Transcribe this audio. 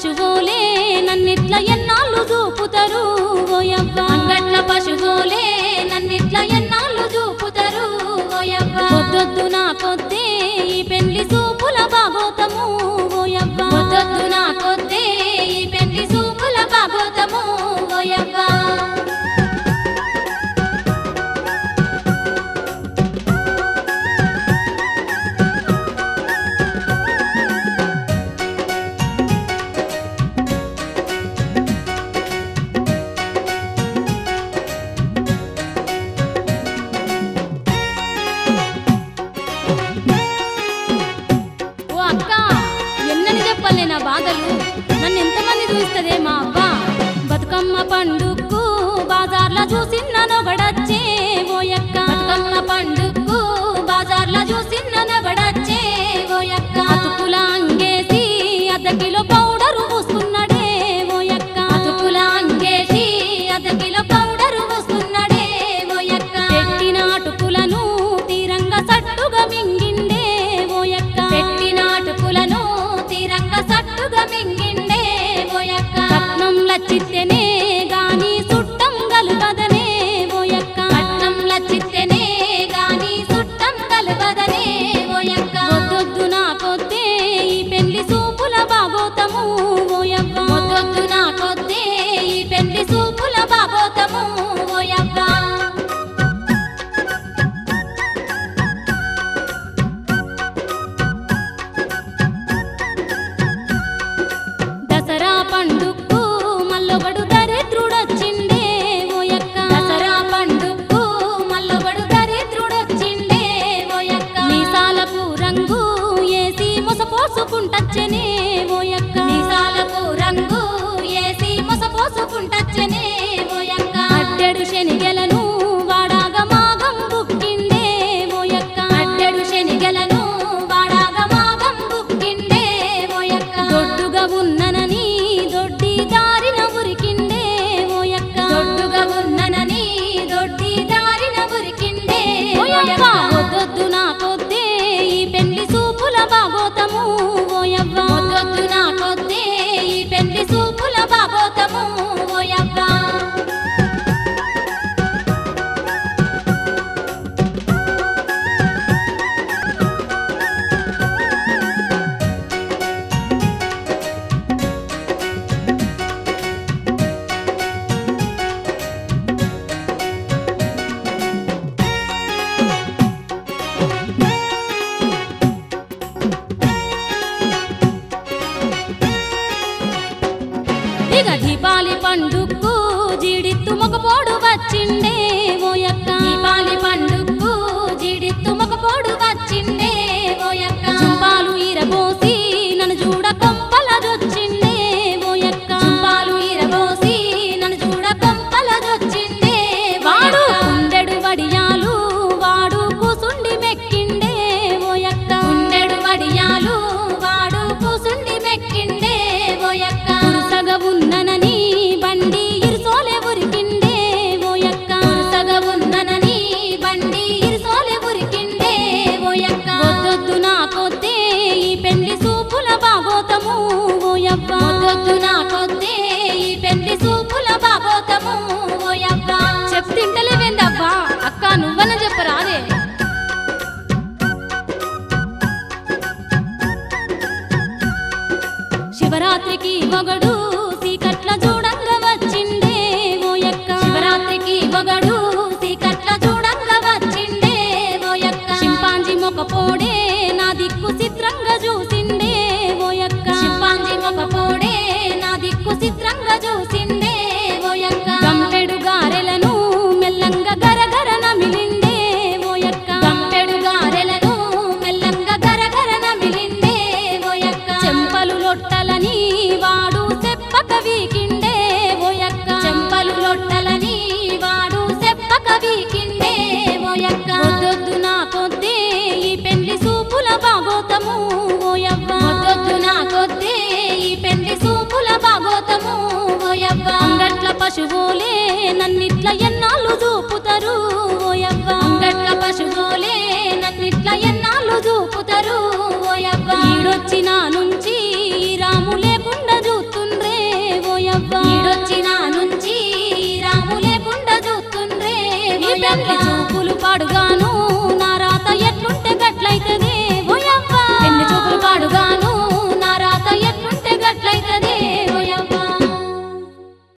పశువులే నన్నిట్ల ఎన్నాళ్ళు చూపుతారు ఓయవ్వ అంగట్ల పశువులే నన్నిట్ల ఎన్నాళ్ళు చూపుతారు ఓయవ్వ పొద్దొద్దు నా కొద్దే ఈ పెళ్లి సూపుల బాగోతము ఓయవ్వ పొద్దొద్దు నా కొద్దే ఈ పెళ్లి సూపుల బాగోతము ఓయవ్వ ఓ అక్క ఎన్నని చెప్పలే నా బాధలు నన్ను ఎంతమంది చూస్తుందే మా అవ్వ బతుకమ్మ పండుగకు బాజార్ల చూసిన నొగడచ్చే ఓయక్క బతుకమ్మ పండుగకు బాజార్ల చూసిన నొగడచ్చే ఓయక్క అతుకుల అంగేసి అర్ధ కిలో పౌడరు పూసుకున్నాడే ఓయక్క అతుకుల అంగేసి అర్ధ కిలో పౌడరు పూసుకున్నాడే ఓయక్క పెట్టిన అటుకులను తీరంగా సట్టుగా మింగిండే ఓయక్క పెట్టిన అటుకులను తీరంగా సట్టుగా మింగిండే ఓయక్క కట్నం లచ్చితేనే గాని సుట్టం గలువదనే ఓయక్క కట్నం లచ్చితేనే గాని సుట్టం గలువదనే ఓయక్క వద్దొద్దు నా కొద్దే ఈ పెళ్లి సూపుల బాగోతము ఓయవ్వ వద్దొద్దు నా కొద్దే ఈ పెళ్లి సూపుల బాగోతము ఓయవ్వ దసరా పండుగకు మల్లొగడు దరిద్రుడొచ్చిండే ఓయక్క దసరా పండుగకు మల్లొగడు దరిద్రుడొచ్చిండే ఓయక్క మీసాలకు రంగు ఏసి ముసపోసుకుంటచ్చనే ఓయక్క మీసాలకు రంగు ఏసి ముసపోసుకుంటచ్చనే ఓయక్క అడ్డెడు శనిగెలను వాడాగ మాగం బుక్కిండే ఓయక్క అడ్డెడు శనిగెలను వాడాగ మాగం బుక్కిండే ఓయక్క దొడ్డుగా ఉన్ననని దొడ్డి దారిన ఉరికిండే ఓయక్క దొడ్డుగా ఉన్ననని దొడ్డి దారిన ఉరికిండే ఓయక్క వద్దొద్దు నా కొద్దే ఈ పెళ్లి సూపుల బాగోతము ఓయవ్వ వద్దొద్దు నా కొద్దే ఈ పెళ్లి సూపుల బాగోతము ఓయవ్వ ఇక దీపాలి పండుగకు జీడిత్తు మొగపోడు వచ్చిండే ఓయక్క దీపాలి పండుగకు జీడిత్తు మొగపోడు వచ్చిండే ఓయక్క చుంపాలు ఈరబోసి నన్ను చూడ కొంపలదొచ్చిండే ఓయక్క చుంపాలు ఈరబోసి నన్ను చూడ కొంపలదొచ్చిండే వాడు ఉండెడు వడియాలు వాడు కూసుండి మెక్కిండే ఓయక్క ఉండెడు వడియాలు వాడు కూసుండి మెక్కిండే ఓయక్క కురుసగా ఉన్ననని బండి ఇరుసోలే ఉరికిండే ఓయక్క కురుసగా ఉన్ననని బండి ఇరుసోలే ఉరికిండే ఓయక్క వద్దొద్దు నా కొద్దే ఈ పెళ్లి సూపుల బాగోతము ఓయవ్వ వద్దొద్దు నా కొద్దే ఈ పెళ్లి సూపుల బాగోతము ఓయవ్వ చెప్తింటలేవేందవ్వా అక్క నువ్వన చెప్పరాదే శివరాత్రికి మొగడు సీకట్ల చూడంగా వచ్చిండే ఓయక్క శివరాత్రికి మొగడు సీకట్ల చూడంగా వచ్చిండే ఓయక్క చింపాంజీ మొకపోడే నా దిక్కు చిత్రంగా చూసిండే ఓయక్క చింపాంజీ మొకపోడే నా దిక్కు చిత్రంగా చూసిండే ఓయక్క గంపెడు గారెలను మెల్లంగా గరగర నమిలిండే ఓయక్క గంపెడు గారెలను మెల్లంగా గరగర నమిలిండే ఓయక్క చెంపలు లొట్టలని వాడు చెప్పక వీకిండే ఓయక్క చెంపలు లొట్టలని వాడు చెప్పక వీకిండే ఓయక్క వద్దొద్దు నా కొద్దే ఈ పెళ్లి సూపుల బాగోతము ఓయవ్వ వద్దొద్దు నా కొద్దే ఈ పెళ్లి సూపుల బాగోతము ఓయవ్వ అంగట్ల పశువులే నన్నిట్ల ఎన్నాళ్ళు చూపుతారు ఓయవ్వ అంగట్ల పశువులే నన్నిట్ల ఎన్నాళ్ళు చూపుతారు ఓయవ్వ ఈడొచ్చిన నుంచి ఈ రాము లేకుండా చూస్తూ తల్లి చూపులు పాడుగాను